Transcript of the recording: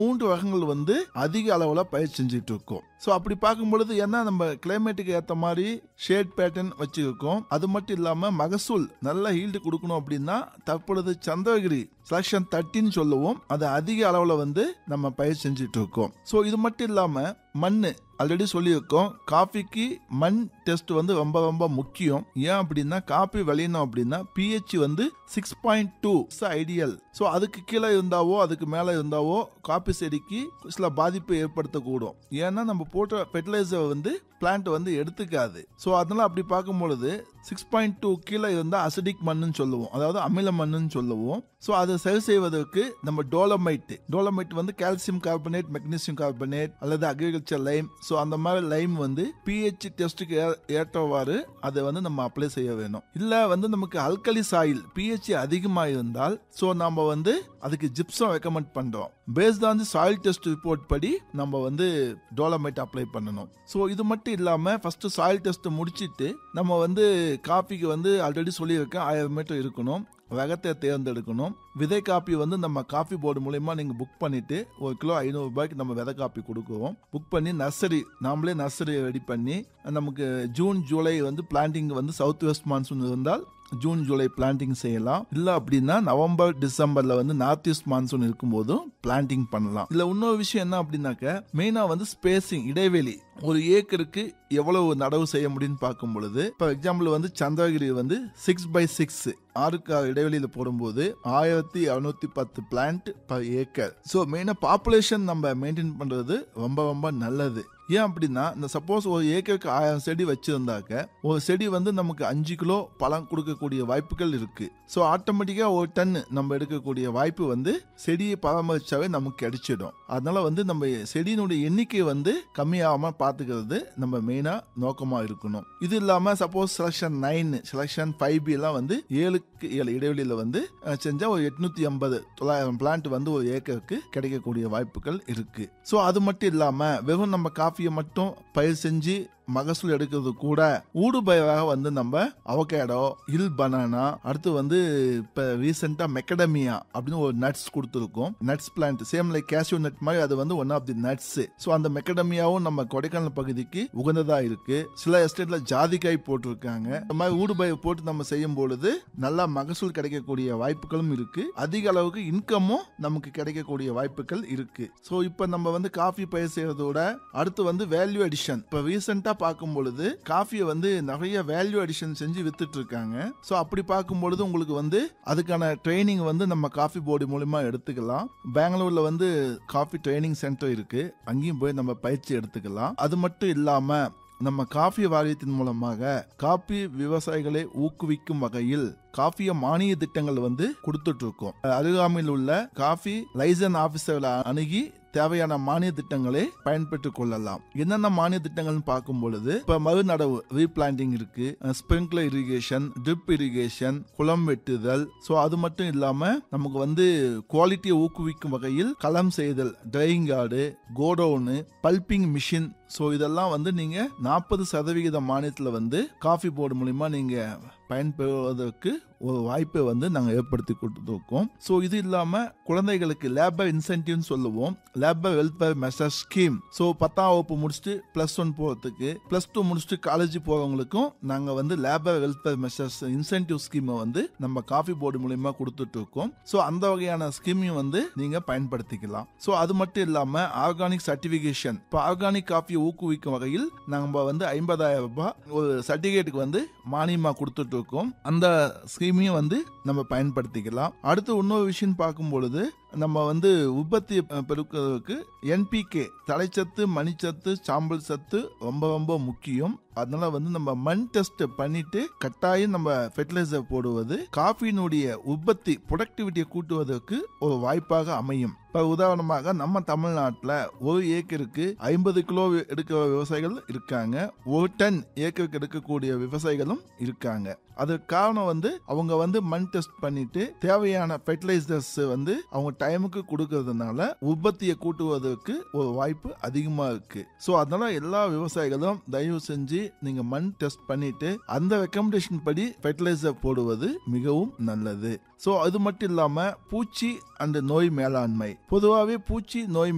மூன்று ரகங்கள் வந்து அதிக அளவுல பயிர் செஞ்சுட்டு இருக்கோம் ஸோ அப்படி பார்க்கும் பொழுது ஏன்னா நம்ம கிளைமேட்டுக்கு ஏற்ற மாதிரி ஷேட் பேட்டர்ன் வச்சிருக்கோம் அது மட்டும் இல்லாம மகசூல் நல்ல ஹீல்டு கொடுக்கணும் அப்படின்னா தற்பொழுது சந்திரகிரி செலக்ஷன் தேர்ட்டின்னு சொல்லுவோம் அது அதிக அளவுல வந்து நம்ம பயிர் செஞ்சுட்டு இருக்கோம் ஸோ இது மட்டும் இல்லாம மண்ணு ஆல்ரெடி சொல்லியிருக்கோம் காஃபிக்கு மண் டெஸ்ட் வந்து ரொம்ப ரொம்ப முக்கியம் ஏன் அப்படின்னா காஃபி விளையணும் அப்படின்னா பிஹெச் வந்து six point two ideal so அதுக்கு கீழே இருந்தாவோ அதுக்கு மேலே இருந்தாவோ காஃபி செடிக்கு சில பாதிப்பை ஏற்படுத்தக்கூடும் ஏன்னா நம்ம போட்ட ஃபெர்டிலைசர் வந்து பிளான்ட் வந்து எடுத்துக்காது ஸோ அதனால அப்படி பார்க்கும் பொழுது சிக்ஸ் பாயிண்ட் டூ கீழே இருந்தால் அசிடிக் மண்ணுன்னு சொல்லுவோம் அதாவது அமில மண்ணுன்னு சொல்லுவோம் ஸோ அதை சரி செய்வதற்கு நம்ம டோலமைட் டோலமைட் வந்து கால்சியம் கார்பனேட் மெக்னீசியம் கார்பனேட் அல்லது அக்ரிகல்ச்சர் லைம் ஸோ அந்த மாதிரி லைம் வந்து பிஹெச் டெஸ்ட்டுக்கு ஏற்றவாறு அதை வந்து நம்ம அப்ளை செய்ய வேணும் இல்லை வந்து நமக்கு அல்கலி சாயில் பிஹெச் அதிகமாக இருந்தால் ஸோ நம்ம வந்து அதுக்கு ஜிப்ஸம் ரெக்கமெண்ட் பண்ணுறோம் based on the soil test report படி நம்ம வந்து டோலமைட் அப்ளை பண்ணணும் ஸோ இது மட்டும் இல்லாமல் ஃபர்ஸ்ட் சாயில் டெஸ்ட் முடிச்சிட்டு நம்ம வந்து காஃபிக்கு வந்து ஆல்ரெடி சொல்லியிருக்கேன் ஆயிரம் மீட்டர் இருக்கணும் ரகத்தை தேர்ந்தெடுக்கணும் விதை காப்பி வந்து நம்ம காஃபி போர்டு மூலயமா நீங்கள் புக் பண்ணிட்டு ஒரு கிலோ ஐநூறு ரூபாய்க்கு நம்ம விதை காப்பி கொடுக்குவோம் புக் பண்ணி நர்சரி நாமளே நர்சரி ரெடி பண்ணி நமக்கு ஜூன் ஜூலை வந்து பிளான்டிங் வந்து சவுத் வெஸ்ட் மான்சூன் இருந்தால் ஜூன் ஜூலை பிளான்டிங் செய்யலாம் இல்ல அப்படின்னா நவம்பர் டிசம்பர்ல வந்து நார்த் ஈஸ்ட் மான்சூன் இருக்கும்போதும் பிளான்டிங் பண்ணலாம் இதுல இன்னொரு விஷயம் என்ன அப்படின்னாக்க மெயினா வந்து ஸ்பேசிங் இடைவெளி ஒரு ஏக்கருக்கு எவ்வளவு நடவு செய்ய முடியும்னு பார்க்கும் பொழுது இப்போ எக்ஸாம்பிள் வந்து சந்திரகிரி வந்து சிக்ஸ் பை சிக்ஸ் ஆறுக்கு ஆறு இடைவெளியில போடும்போது ஆயிரத்தி இரநூத்தி பத்து பிளான்ட் பர் ஏக்கர் ஸோ மெயினாக பாப்புலேஷன் நம்ம மெயின்டைன் பண்றது ரொம்ப ரொம்ப நல்லது ஏன் அப்படின்னா இந்த சப்போஸ் ஒரு ஏக்கருக்கு ஆயிரம் செடி வச்சிருந்தாக்க ஒரு செடி வந்து நமக்கு அஞ்சு கிலோ பழம் கொடுக்கக்கூடிய வாய்ப்புகள் இருக்கு ஸோ ஆட்டோமேட்டிக்கா ஒரு டன் நம்ம எடுக்கக்கூடிய வாய்ப்பு வந்து செடியை பராமரிச்சாவே நமக்கு கிடைச்சிடும் அதனால வந்து நம்ம செடியினுடைய எண்ணிக்கை வந்து கம்மியாகாம பார்த்துக்கிறது நம்ம மெயினா நோக்கமா இருக்கணும் இது இல்லாம suppose selection nine selection five B எல்லாம் வந்து ஏழுக்கு ஏழு இடைவெளியில வந்து அஹ், செஞ்சா ஒரு எட்நூத்தி ஐம்பது தொள்ளாயிரம் பிளான்ட் வந்து ஒரு ஏக்கருக்கு கிடைக்கக்கூடிய வாய்ப்புகள் இருக்கு ஸோ அது மட்டும் இல்லாம வெறும் நம்ம காஃபியை மட்டும் பயிர் செஞ்சு மகசூல் எடுக்கிறது கூட ஊடு பயிராக வந்து நம்ம அவகேடோ ஹில் பனானா அடுத்து வந்து இப்ப ரீசெண்டா மெக்கடமியா அப்படின்னு ஒரு நட்ஸ் கொடுத்துருக்கோம் nuts plant same like cashew nut மாதிரி அது வந்து one of the nuts so அந்த மெக்கடமியாவும் நம்ம கொடைக்கானல் பகுதிக்கு உகந்ததா இருக்கு சில எஸ்டேட்ல ஜாதிக்காய் போட்டிருக்காங்க இந்த மாதிரி ஊடு பயிர் போட்டு நம்ம செய்யும் பொழுது நல்லா மகசூல் கிடைக்கக்கூடிய வாய்ப்புகளும் இருக்கு அதிக அளவுக்கு இன்கமும் நமக்கு கிடைக்கக்கூடிய வாய்ப்புகள் இருக்கு ஸோ இப்போ நம்ம வந்து காஃபி பயிர் செய்யறதோட அடுத்து வந்து வேல்யூ அடிஷன் இப்போ ரீசெண்டா பார்க்கும் பொழுது காஃபியை வந்து நிறைய வேல்யூ அடிஷன் செஞ்சு வித்துட்டு இருக்காங்க ஸோ அப்படி பார்க்கும் பொழுது உங்களுக்கு வந்து அதுக்கான ட்ரைனிங் வந்து நம்ம காஃபி போர்டு மூலியமா எடுத்துக்கலாம் பெங்களூர்ல வந்து காஃபி ட்ரைனிங் சென்டர் இருக்கு அங்கேயும் போய் நம்ம பயிற்சி எடுத்துக்கலாம் அது மட்டும் இல்லாம நம்ம காஃபி வாரியத்தின் மூலமாக காபி விவசாயிகளை ஊக்குவிக்கும் வகையில் காஃபிய மானிய திட்டங்கள் வந்து கொடுத்துட்டு இருக்கோம் அருகாமையில் உள்ள காஃபி லைசன் ஆபீசர்களை அணுகி தேவையான மானிய திட்டங்களை பயன்பெற்றுக் கொள்ளலாம் என்னென்ன மானிய திட்டங்கள்னு பார்க்கும் பொழுது இப்ப மறுநடவு ரீபிளான்டிங் இருக்கு ஸ்பிரிங்க்லர் இரிகேஷன் ட்ரிப் இரிகேஷன் குளம் வெட்டுதல் ஸோ அது மட்டும் இல்லாம நமக்கு வந்து குவாலிட்டியை ஊக்குவிக்கும் வகையில் களம் செய்தல் ட்ரையிங் கார்டு கோடவுனு பல்பிங் மிஷின் ஸோ இதெல்லாம் வந்து நீங்க நாற்பது சதவிகித மானியத்தில் வந்து காஃபி போர்டு மூலியமா நீங்க பயன்பெறுவதற்கு ஒரு வாய்ப்பை வந்து நாங்கள் ஏற்படுத்தி கொடுத்துருக்கோம் ஸோ இது இல்லாமல் குழந்தைகளுக்கு லேபர் இன்சென்டிவ்னு சொல்லுவோம் labour welfare measure scheme so பத்தாம் வகுப்பு முடிச்சுட்டு ப்ளஸ் ஒன் போகிறதுக்கு ப்ளஸ் டூ முடிச்சுட்டு காலேஜ் போகிறவங்களுக்கும் நாங்கள் வந்து லேபர் வெல்ஃபேர் மெஷர்ஸ் இன்சென்டிவ் ஸ்கீமை வந்து நம்ம காஃபி போர்டு மூலியமா கொடுத்துட்டு இருக்கோம் ஸோ அந்த வகையான ஸ்கீமையும் வந்து நீங்கள் பயன்படுத்திக்கலாம் ஸோ அது மட்டும் இல்லாமல் ஆர்கானிக் சர்டிஃபிகேஷன் இப்போ ஆர்கானிக் காஃபியை ஊக்குவிக்கும் வகையில் நம்ம வந்து ஐம்பதாயிரம் ரூபாய் ஒரு சர்டிஃபிகேட்டுக்கு வந்து மானியமாக கொடுத்துட்டு இருக்கோம் அந்த ஸ்கீமையும் வந்து நம்ம பயன்படுத்திக்கலாம் அடுத்து இன்னொரு விஷயம் பார்க்கும் பொழுது நம்ம வந்து உற்பத்தி பெருக்கிறதுக்கு என்பிகே தலைச்சத்து மணிச்சத்து சாம்பல் சத்து ரொம்ப ரொம்ப முக்கியம் அதனால வந்து நம்ம மண் டெஸ்ட் பண்ணிட்டு கட்டாயம் நம்ம ஃபெர்டிலைசர் போடுவது காஃபியினுடைய உற்பத்தி ப்ரொடக்டிவிட்டியை கூட்டுவதற்கு ஒரு வாய்ப்பாக அமையும் இப்போ உதாரணமாக நம்ம தமிழ்நாட்டில் ஒரு ஏக்கருக்கு ஐம்பது கிலோ எடுக்கிற விவசாயிகள் இருக்காங்க ஒரு டன் ஏக்கருக்கு எடுக்கக்கூடிய விவசாயிகளும் இருக்காங்க அதுக்கு காரணம் வந்து அவங்க வந்து மண் டெஸ்ட் பண்ணிட்டு தேவையான ஃபெர்டிலைசர்ஸ் வந்து அவங்க டைமுக்கு கொடுக்கறதுனால உற்பத்தியை கூட்டுவதற்கு ஒரு வாய்ப்பு அதிகமா இருக்கு ஸோ அதனால எல்லா விவசாயிகளும் தயவு செஞ்சு நீங்க மண் டெஸ்ட் பண்ணிட்டு அந்த ரெக்கமெண்டேஷன் படி ஃபெர்டிலைசர் போடுவது மிகவும் நல்லது ஸோ அது மட்டும் இல்லாம பூச்சி அண்ட் நோய் மேலாண்மை பொதுவாகவே பூச்சி நோய்